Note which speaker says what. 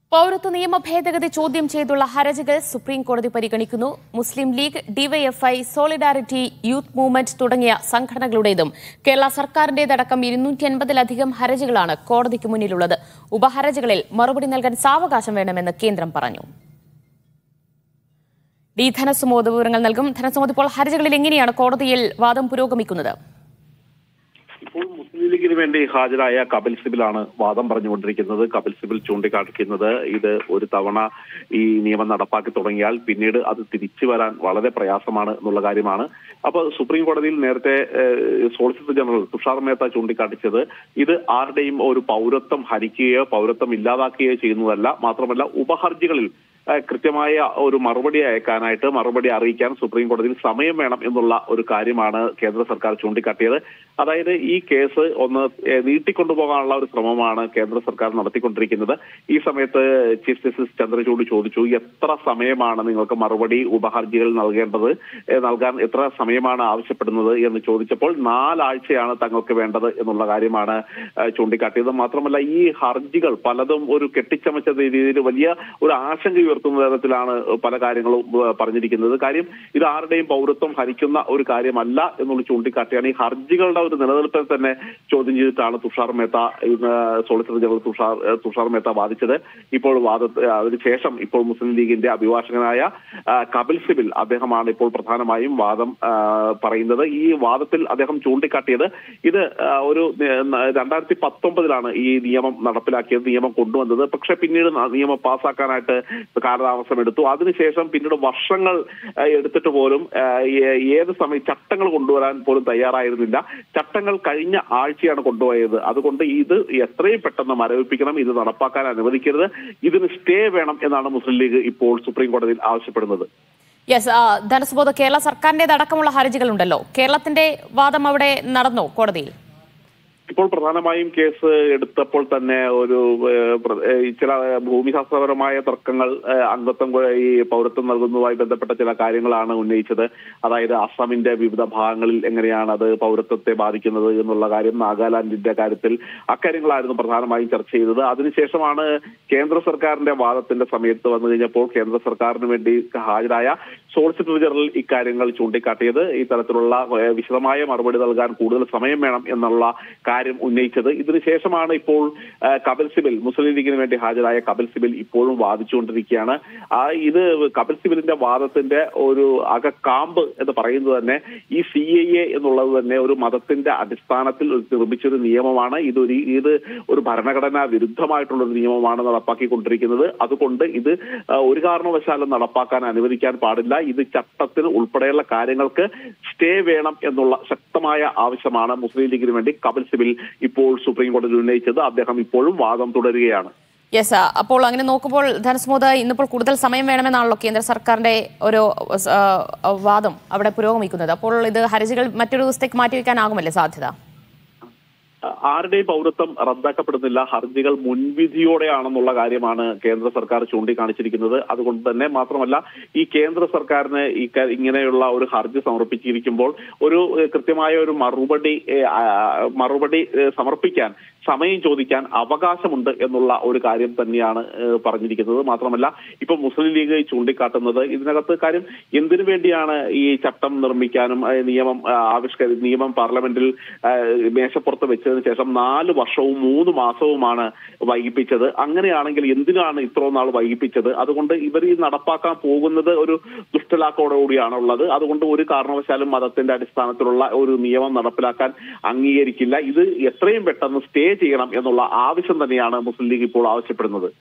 Speaker 1: പൗരത്വ നിയമ ഭേദഗതി ചോദ്യം ചെയ്തുള്ള ഹർജികൾ സുപ്രീം കോടതി പരിഗണിക്കുന്നു Muslim League DYFI Solidarity Youth Movement തുടങ്ങിയ സംഘടനകളുടേതും കേരള സർക്കാരിന്റേതടക്കം ഇരുന്നൂറ്റി അൻപതിലധികം ഹർജികളാണ് കോടതിക്ക് മുന്നിലുള്ളത് ഉപഹർജികളിൽ മറുപടി നൽകാൻ സാവകാശം വേണമെന്ന് കേന്ദ്രം പറഞ്ഞു ഡി ധനസുമോദ് വിവരങ്ങൾ നൽകും ധനസുമോദ് ഇപ്പോൾ ഹർജികളിൽ എങ്ങനെയാണ് കോടതിയിൽ വാദം പുരോഗമിക്കുന്നത്
Speaker 2: ഇപ്പോൾ മുസ്ലിം ലീഗിന് വേണ്ടി ഹാജരായ കപിൽ സിബിലാണ് വാദം പറഞ്ഞുകൊണ്ടിരിക്കുന്നത് കപിൽ സിബിൽ ചൂണ്ടിക്കാണിക്കുന്നത് ഇത് ഒരു തവണ ഈ നിയമം നടപ്പാക്കി തുടങ്ങിയാൽ പിന്നീട് അത് തിരിച്ചു വരാൻ വളരെ പ്രയാസമാണ് എന്നുള്ള കാര്യമാണ് അപ്പോൾ സുപ്രീം കോടതിയിൽ നേരത്തെ ഏഹ്, സോളിസിറ്റർ ജനറൽ തുഷാർ മേത്ത ചൂണ്ടിക്കാണിച്ചത് ഇത് ആരുടെയും ഒരു പൗരത്വം ഹരിക്കുകയോ പൗരത്വം ഇല്ലാതാക്കുകയോ ചെയ്യുന്നതല്ല മാത്രമല്ല ഉപഹർജികളിൽ ഏഹ് കൃത്യമായ ഒരു മറുപടി അയക്കാനായിട്ട് മറുപടി അറിയിക്കാൻ സുപ്രീം കോടതിയിൽ സമയം വേണം എന്നുള്ള ഒരു കാര്യമാണ് കേന്ദ്ര സർക്കാർ ചൂണ്ടിക്കാട്ടിയത് അതായത് ഈ കേസ് ഒന്ന് ഏഹ് നീട്ടിക്കൊണ്ടുപോകാനുള്ള ഒരു ശ്രമമാണ് കേന്ദ്ര സർക്കാർ നടത്തിക്കൊണ്ടിരിക്കുന്നത് ഈ സമയത്ത് ചീഫ് ജസ്റ്റിസ് ചന്ദ്രചൂഡ് ചോദിച്ചു എത്ര സമയമാണ് നിങ്ങൾക്ക് മറുപടി ഉപഹർജികൾ നൽകേണ്ടത് ഏഹ് നൽകാൻ എത്ര സമയമാണ് ആവശ്യപ്പെടുന്നത് എന്ന് ചോദിച്ചപ്പോൾ നാലാഴ്ചയാണ് തങ്ങൾക്ക് വേണ്ടത് എന്നുള്ള കാര്യമാണ് ഏഹ് ചൂണ്ടിക്കാട്ടിയത് മാത്രമല്ല ഈ ഹർജികൾ പലതും ഒരു കെട്ടിച്ചമച്ച രീതിയിൽ വലിയ ഒരു ആശങ്ക ഉയർത്തുന്ന തരത്തിലാണ് പല കാര്യങ്ങളും ഏഹ് പറഞ്ഞിരിക്കുന്നത് കാര്യം ഇത് ആരുടെയും പൗരത്വം ഹരിക്കുന്ന ഒരു കാര്യമല്ല എന്നുള്ള ചൂണ്ടിക്കാട്ടിയാണ് ഈ ഹർജികളുടെ ഒരു നിലനിൽപ്പിനെ തന്നെ ചോദ്യം ചെയ്തിട്ടാണ് തുഷാർ മേത്ത ഇന്ന് സോളിസിറ്റർ ജനറൽ തുഷാർ ഏഹ് തുഷാർ മേത്ത വാദിച്ചത് ഇപ്പോൾ വാദ അതിനുശേഷം ഇപ്പോൾ മുസ്ലിം ലീഗിന്റെ അഭിഭാഷകനായ ആ, കപിൽ സിബിൽ അദ്ദേഹമാണ് ഇപ്പോൾ പ്രധാനമായും വാദം ആ, പറയുന്നത് ഈ വാദത്തിൽ അദ്ദേഹം ചൂണ്ടിക്കാട്ടിയത് ഇത് ആ, ഒരു രണ്ടായിരത്തി പത്തൊമ്പതിലാണ് ഈ നിയമം നടപ്പിലാക്കിയത് നിയമം കൊണ്ടുവന്നത് പക്ഷെ പിന്നീട് ന- നിയമം പാസ്സാക്കാനായിട്ട് കാലതാമസം എടുത്തു അതിനുശേഷം പിന്നീട് വർഷങ്ങൾ ആ, എടുത്തിട്ട് പോലും ആ, ഏ- ഏത് സമയം ചട്ടങ്ങൾ കൊണ്ടുവരാൻ പോലും തയ്യാറായിരുന്നില്ല ചട്ടങ്ങൾ കഴിഞ്ഞ ആഴ്ചയാണ് കൊണ്ടുപോയത് അതുകൊണ്ട് ഇത് എത്രയും പെട്ടെന്ന് മരവിപ്പിക്കണം ഇത് നടപ്പാക്കാൻ അനുവദിക്കരുത് ഇതിന് സ്റ്റേ വേണം എന്നാണ് മുസ്ലിം ലീഗ് ഇപ്പോൾ സുപ്രീം കോടതിയിൽ ആവശ്യപ്പെടുന്നത്
Speaker 1: യെസ് ധനസുബോധ കേരള സർക്കാരിന്റേതടക്കമുള്ള ഹർജികളുണ്ടല്ലോ കേരളത്തിന്റെ വാദം അവിടെ നടന്നോ കോടതിയിൽ
Speaker 2: ഇപ്പോൾ പ്രധാനമായും കേസ് എടുത്തപ്പോൾ തന്നെ ഒരു ഏഹ്, പ്ര- ഏഹ്, ചില ഭൂമിശാസ്ത്രപരമായ തർക്കങ്ങൾ ഏഹ്, അംഗത്വം കൊ- ഈ പൗരത്വം നൽകുന്നതുമായി ബന്ധപ്പെട്ട ചില കാര്യങ്ങളാണ് ഉന്നയിച്ചത് അതായത് അസമിന്റെ വിവിധ ഭാഗങ്ങളിൽ എങ്ങനെയാണ് അത് പൗരത്വത്തെ ബാധിക്കുന്നത് എന്നുള്ള കാര്യം നാഗാലാൻഡിന്റെ കാര്യത്തിൽ അക്കാര്യങ്ങളായിരുന്നു പ്രധാനമായും ചർച്ച ചെയ്തത് അതിനുശേഷമാണ് കേന്ദ്ര സർക്കാരിന്റെ വാദത്തിന്റെ സമയത്ത് വന്നു കഴിഞ്ഞപ്പോൾ കേന്ദ്ര സർക്കാരിന് വേണ്ടി ഹാജരായ സോളിസിറ്റർ ജനറൽ ഇക്കാര്യങ്ങൾ ചൂണ്ടിക്കാട്ടിയത് ഈ തരത്തിലുള്ള ഏഹ്, വിശദമായ മറുപടി നൽകാൻ കൂടുതൽ സമയം വേണം എന്നുള്ള കാര്യം ഉന്നയിച്ചത് ഇതിനുശേഷമാണ് ഇപ്പോൾ ആ, കപിൽ സിബിൽ മുസ്ലിം ലീഗിന് വേണ്ടി ഹാജരായ കപിൽ സിബിൽ ഇപ്പോഴും വാദിച്ചുകൊണ്ടിരിക്കുകയാണ് ആ ഇത് കപിൽ സിബിലിന്റെ വാദത്തിന്റെ ഒരു അകക്കാമ്പ് എന്ന് പറയുന്നത് തന്നെ ഈ സി എ എ എന്നുള്ളത് തന്നെ ഒരു മതത്തിന്റെ അടിസ്ഥാനത്തിൽ ഒരു നിർമ്മിച്ചൊരു നിയമമാണ് ഇതൊരു ഇത് ഒരു ഭരണഘടനാ വിരുദ്ധമായിട്ടുള്ള ഒരു നിയമമാണ് നടപ്പാക്കിക്കൊണ്ടിരിക്കുന്നത് അതുകൊണ്ട് ഇത് ആ, ഒരു കാരണവശാലും നടപ്പാക്കാൻ അനുവദിക്കാൻ പാടില്ല ഇത് ചട്ടത്തിൽ ഉൾപ്പെടെയുള്ള കാര്യങ്ങൾക്ക് സ്റ്റേ വേണം എന്നുള്ള ശക്തമായ ആവശ്യമാണ് മുസ്ലിം ലീഗിന് വേണ്ടി കപിൽ സിബിൽ ഇപ്പോൾ സുപ്രീം കോടതിയിൽ ഉന്നയിച്ചത് അദ്ദേഹം ഇപ്പോഴും വാദം തുടരുകയാണ്
Speaker 1: യെസ് അപ്പോൾ അങ്ങനെ നോക്കുമ്പോൾ ധനസുമോദ് ഇന്നിപ്പോൾ കൂടുതൽ സമയം വേണമെന്നാണല്ലോ കേന്ദ്ര സർക്കാരിന്റെ ഒരു ആ, വാദം അവിടെ പുരോഗമിക്കുന്നത് അപ്പോൾ ഇത് ഹർജികൾ മറ്റൊരു ദിവസത്തേക്ക് മാറ്റിവെക്കാനാകുമല്ലേ സാധ്യത
Speaker 2: ആരുടെയും പൗരത്വം റദ്ദാക്കപ്പെടുന്നില്ല ഹർജികൾ മുൻവിധിയോടെയാണെന്നുള്ള കാര്യമാണ് കേന്ദ്ര സർക്കാർ ചൂണ്ടിക്കാണിച്ചിരിക്കുന്നത് അതുകൊണ്ട് തന്നെ മാത്രമല്ല ഈ കേന്ദ്ര സർക്കാരിന് ഈ ക- ഇങ്ങനെയുള്ള ഒരു ഹർജി സമർപ്പിച്ചിരിക്കുമ്പോൾ ഒരു ഏഹ്, കൃത്യമായ ഒരു മറുപടി ഏഹ്, ആ, മറുപടി ഏഹ്, സമർപ്പിക്കാൻ സമയം ചോദിക്കാൻ അവകാശമുണ്ട് എന്നുള്ള ഒരു കാര്യം തന്നെയാണ് ഏഹ്, പറഞ്ഞിരിക്കുന്നത് മാത്രമല്ല ഇപ്പൊ മുസ്ലിം ലീഗ് ചൂണ്ടിക്കാട്ടുന്നത് ഇതിനകത്ത് കാര്യം എന്തിനു വേണ്ടിയാണ് ഈ ചട്ടം നിർമ്മിക്കാനും ഏഹ്, നിയമം ആ, ആവിഷ്കരി നിയമം പാർലമെന്റിൽ ആ, മേശപ്പുറത്ത് വെച്ചതിന് ശേഷം നാല് വർഷവും മൂന്ന് മാസവുമാണ് വൈകിപ്പിച്ചത് അങ്ങനെയാണെങ്കിൽ എന്തിനാണ് ഇത്രയും നാൾ വൈകിപ്പിച്ചത് അതുകൊണ്ട് ഇവർ ഈ നടപ്പാക്കാൻ പോകുന്നത് ഒരു ദുഷ്ടലാക്കോടുകൂടിയാണ് ഉള്ളത് അതുകൊണ്ട് ഒരു കാരണവശാലും മതത്തിന്റെ അടിസ്ഥാനത്തിലുള്ള ഒരു നിയമം നടപ്പിലാക്കാൻ അംഗീകരിക്കില്ല ഇത് എത്രയും പെട്ടെന്ന് സ്റ്റേ ചെയ്യണം എന്നുള്ള ആവശ്യം തന്നെയാണ് മുസ്ലിം ലീഗ് ഇപ്പോൾ ആവശ്യപ്പെടുന്നത്